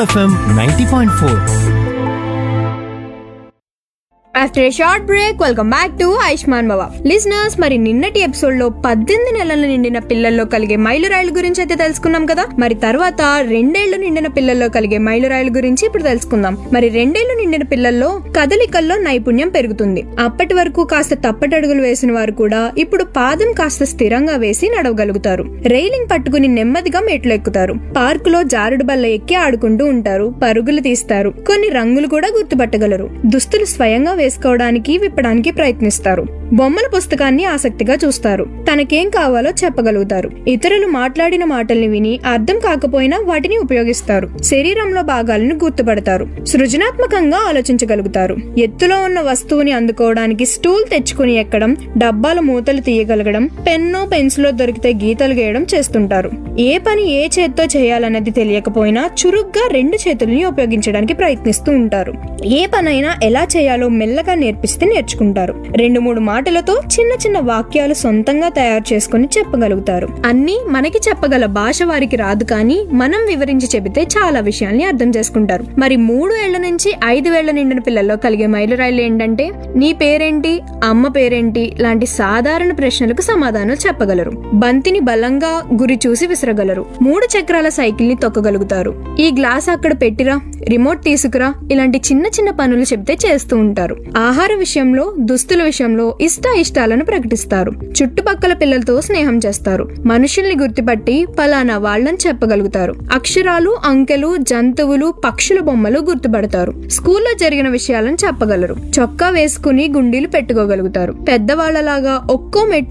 FM ninety point four after a short break welcome back to Ayushman Baba listeners మరి నిన్నటి episode లో పద్దెనిమిది నెలలు నిండిన పిల్లల్లో కలిగే మైలురాయిల గురించి అయితే తెలుసుకున్నాం కదా మరి తర్వాత రెండేళ్లు నిండిన పిల్లల్లో కలిగే మైలురాయిల గురించి ఇప్పుడు తెలుసుకుందాం మరి రెండేళ్లు నిండిన పిల్లల్లో కదలికల్లో నైపుణ్యం పెరుగుతుంది అప్పటి వరకు కాస్త తప్పటడుగులు వేసిన వారు కూడా ఇప్పుడు పాదం కాస్త స్థిరంగా వేసి నడవగలుగుతారు రైలింగ్ పట్టుకుని నెమ్మదిగా మెట్లు ఎక్కుతారు పార్కులో జారుడు బల్ల ఎక్కి ఆడుకుంటూ ఉంటారు పరుగులు తీస్తారు కొన్ని రంగులు కూడా గుర్తుపట్టగలరు దుస్తులు స్వయంగా వేసుకోవడానికి విప్పడానికి ప్రయత్నిస్తారు బొమ్మల పుస్తకాన్ని ఆసక్తిగా చూస్తారు తనకేం కావాలో చెప్పగలుగుతారు ఇతరులు మాట్లాడిన మాటల్ని విని అర్థం కాకపోయినా వాటిని ఉపయోగిస్తారు శరీరంలో భాగాలను గుర్తుపడతారు సృజనాత్మకంగా ఆలోచించగలుగుతారు ఎత్తులో ఉన్న వస్తువుని అందుకోవడానికి స్టూల్ తెచ్చుకుని ఎక్కడం డబ్బాల మూతలు తీయగలగడం పెన్నో పెన్సిలో దొరికితే గీతలు గీయడం చేస్తుంటారు ఏ పని ఏ చేత్తో చేయాలన్నది తెలియకపోయినా చురుగ్గా రెండు చేతుల్ని ఉపయోగించడానికి ప్రయత్నిస్తూ ఉంటారు ఏ పనైనా ఎలా చేయాలో మెల్లగా నేర్పిస్తే నేర్చుకుంటారు రెండు మూడు మాటలతో చిన్న చిన్న వాక్యాలు సొంతంగా తయారు చేసుకుని చెప్పగలుగుతారు అన్ని మనకి చెప్పగల భాష వారికి రాదు కానీ మనం వివరించి చెబితే చాలా విషయాల్ని అర్థం చేసుకుంటారు మరి మూడు ఏళ్ల నుంచి ఐదు వేళ్ల నిండిన పిల్లల్లో కలిగే మైలురాయిలు ఏంటంటే నీ పేరేంటి అమ్మ పేరేంటి లాంటి సాధారణ ప్రశ్నలకు సమాధానం చెప్పగలరు బంతిని బలంగా గురి చూసి విసరగలరు మూడు చక్రాల సైకిల్ ని తొక్కగలుగుతారు ఈ గ్లాస్ అక్కడ పెట్టిరా రిమోట్ తీసుకురా ఇలాంటి చిన్న చిన్న పనులు చెప్తే చేస్తూ ఉంటారు ఆహార విషయంలో దుస్తుల విషయంలో ఇష్ట ఇష్టాలను ప్రకటిస్తారు చుట్టుపక్కల పిల్లలతో స్నేహం చేస్తారు మనుషుల్ని గుర్తుపట్టి పలానా వాళ్ళని చెప్పగలుగుతారు అక్షరాలు అంకెలు జంతువులు పక్షుల బొమ్మలు గుర్తుపడతారు స్కూల్లో జరిగిన విషయాలను చెప్పగలరు చొక్కా వేసుకుని గుండీలు పెట్టుకోగలుగుతారు పెద్దవాళ్లలాగా ఒక్కో మెట్టు